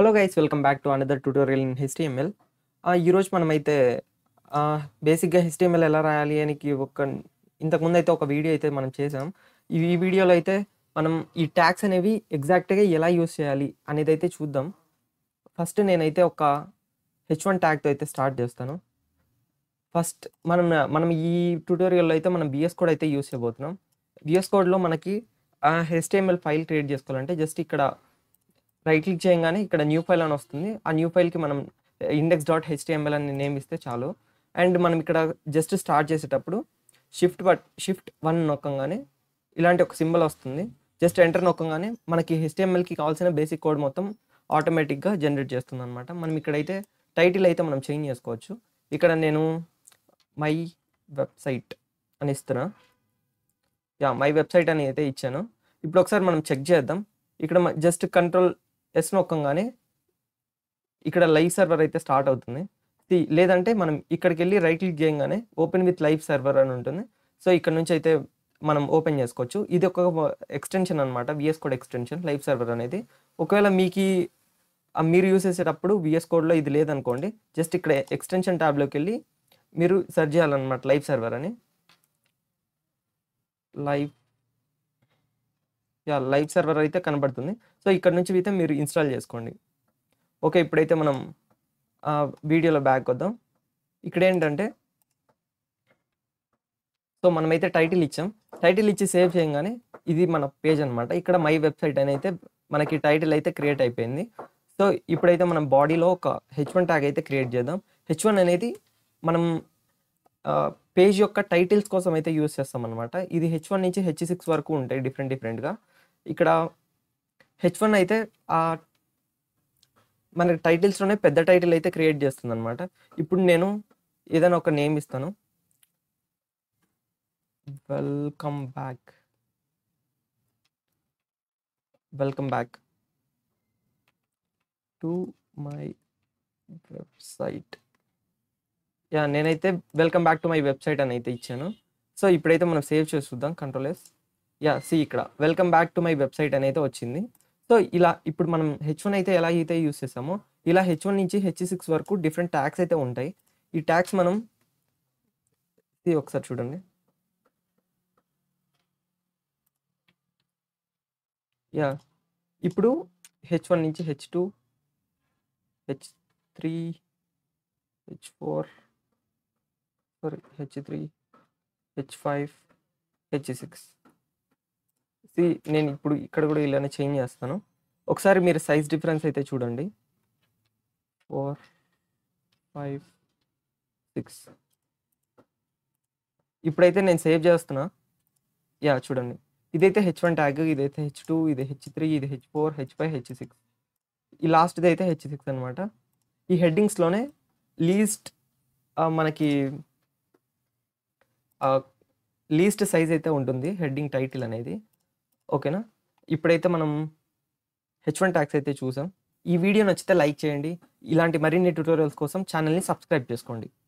hello guys welcome back to another tutorial in HTML ఈరోజు మనమైతే బేసిక్గా హెచ్టిఎంఎల్ ఎలా రాయాలి అని ఒక ఇంతకుముందు అయితే ఒక వీడియో అయితే మనం చేసాం ఈ ఈ వీడియోలో అయితే మనం ఈ ట్యాగ్స్ అనేవి ఎగ్జాక్ట్గా ఎలా యూస్ చేయాలి అనేది అయితే చూద్దాం ఫస్ట్ నేనైతే ఒక హెచ్ వన్ ట్యాగ్తో అయితే స్టార్ట్ చేస్తాను ఫస్ట్ మనం మనం ఈ ట్యూటోరియల్లో అయితే మనం బిఎస్ కోడ్ అయితే యూస్ చేయబోతున్నాం బిఎస్ కోడ్లో మనకి హెచ్టిఎంఎల్ ఫైల్ క్రియేట్ చేసుకోవాలంటే జస్ట్ ఇక్కడ రైట్ క్లిక్ చేయగానే ఇక్కడ న్యూ ఫైల్ అని వస్తుంది ఆ న్యూ ఫైల్కి మనం ఇండెక్స్ డాట్ హెచ్టిఎంఎల్ అని నేమ్ ఇస్తే చాలు అండ్ మనం ఇక్కడ జస్ట్ స్టార్ట్ చేసేటప్పుడు షిఫ్ట్ బట్ షిఫ్ట్ వన్ నొక్కగానే ఇలాంటి ఒక సింబల్ వస్తుంది జస్ట్ ఎంటర్ నొక్కగానే మనకి హెచ్టిఎంఎల్కి కావాల్సిన బేసిక్ కోడ్ మొత్తం ఆటోమేటిక్గా జనరేట్ చేస్తుంది అనమాట మనం ఇక్కడైతే టైటిల్ అయితే మనం చేంజ్ చేసుకోవచ్చు ఇక్కడ నేను మై వెబ్సైట్ అని ఇస్తున్నా యా మై వెబ్సైట్ అని అయితే ఇచ్చాను ఇప్పుడు ఒకసారి మనం చెక్ చేద్దాం ఇక్కడ జస్ట్ కంట్రోల్ ఎస్ నొక్కగానే ఇక్కడ లైవ్ సర్వర్ అయితే స్టార్ట్ అవుతుంది ది- లేదంటే మనం ఇక్కడికి వెళ్ళి రైట్ క్లిక్ చేయగానే ఓపెన్ విత్ లైవ్ సర్వర్ అని ఉంటుంది సో ఇక్కడ నుంచి అయితే మనం ఓపెన్ చేసుకోవచ్చు ఇది ఒక ఎక్స్టెన్షన్ అనమాట VS code extension live server అనేది ఒకవేళ మీకు ఈ- ఆ మీరు యూస్ చేసేటప్పుడు విఎస్ కోడ్లో ఇది లేదనుకోండి జస్ట్ ఇక్కడ ఎక్స్టెన్షన్ ట్యాబ్లోకి వెళ్ళి మీరు సెర్చ్ చేయాలన్నమాట లైవ్ సర్వర్ అని లైవ్ యా లైవ్ సర్వర్ అయితే కనబడుతుంది సో ఇక్కడ నుంచి అయితే మీరు ఇన్స్టాల్ చేసుకోండి ఓకే ఇప్పుడైతే మనం ఆ, వీడియోలో బ్యాక్ వద్దాం ఇక్కడ ఏంటంటే సో మనమైతే టైటిల్ ఇచ్చాం టైటిల్ ఇచ్చి సేవ్ చేయగానే ఇది మన పేజ్ అనమాట ఇక్కడ మై వెబ్సైట్ అని అయితే మనకి టైటిల్ అయితే క్రియేట్ అయిపోయింది సో ఇప్పుడైతే మనం బాడీలో ఒక హెచ్ వన్ ట్యాగ్ అయితే క్రియేట్ చేద్దాం హెచ్ వన్ అనేది మనం పేజ్ యొక్క టైటిల్స్ కోసం అయితే యూస్ చేస్తాం అనమాట ఇది హెచ్ వన్ నుంచి హెచ్ సిక్స్ వరకు ఉంటాయి డిఫరెంట్ డిఫరెంట్గా ఇక్కడ హెచ్ వన్ అయితే ఆ మన టైటిల్స్లోనే పెద్ద టైటిల్ అయితే క్రియేట్ చేస్తుంది అనమాట ఇప్పుడు నేను ఏదైనా ఒక నేమ్ ఇస్తాను welcome back welcome back to my website yeah నేనైతే welcome back to my website అని అయితే ఇచ్చాను సో ఇప్పుడైతే మనం సేవ్ చేసి చూద్దాం కంట్రోల్ ఎస్ యా సి ఇక్కడ welcome back to my website అని అయితే వచ్చింది సో ఇలా ఇప్పుడు మనం హెచ్ వన్ అయితే ఎలా అయితే యూస్ చేసామో ఇలా హెచ్ వన్ నుంచి హెచ్ సిక్స్ వరకు డిఫరెంట్ ట్యాగ్స్ అయితే ఉంటాయి ఈ ట్యాగ్స్ మనం ఇది ఒకసారి చూడండి యా ఇప్పుడు హెచ్ వన్ నుంచి H two H three H four sorry H three H five H six see నేను ఇప్పుడు ఇక్కడ కూడా ఇలానే చేంజ్ చేస్తాను ఒకసారి మీరు సైజ్ డిఫరెన్స్ అయితే చూడండి ఫోర్ ఫైవ్ సిక్స్ ఇప్పుడైతే నేను సేవ్ చేస్తున్నా యా చూడండి ఇదైతే హెచ్ వన్ ట్యాగ్ ఇదైతే హెచ్ టూ ఇది హెచ్ త్రీ ఇది H four H five H six ఈ లాస్ట్ది అయితే హెచ్ సిక్స్ అనమాట ఈ హెడ్డింగ్స్లోనే లీస్ట్ మనకి లీస్ట్ సైజ్ అయితే ఉంటుంది హెడ్డింగ్ టైటిల్ అనేది ఓకేనా ఇప్పుడైతే మనం హెచ్ వన్ ట్యాక్స్ అయితే చూసాం ఈ వీడియో నచ్చితే లైక్ చేయండి ఇలాంటి మరిన్ని ట్యూటోరియల్స్ కోసం ఛానల్ని సబ్స్క్రైబ్ చేసుకోండి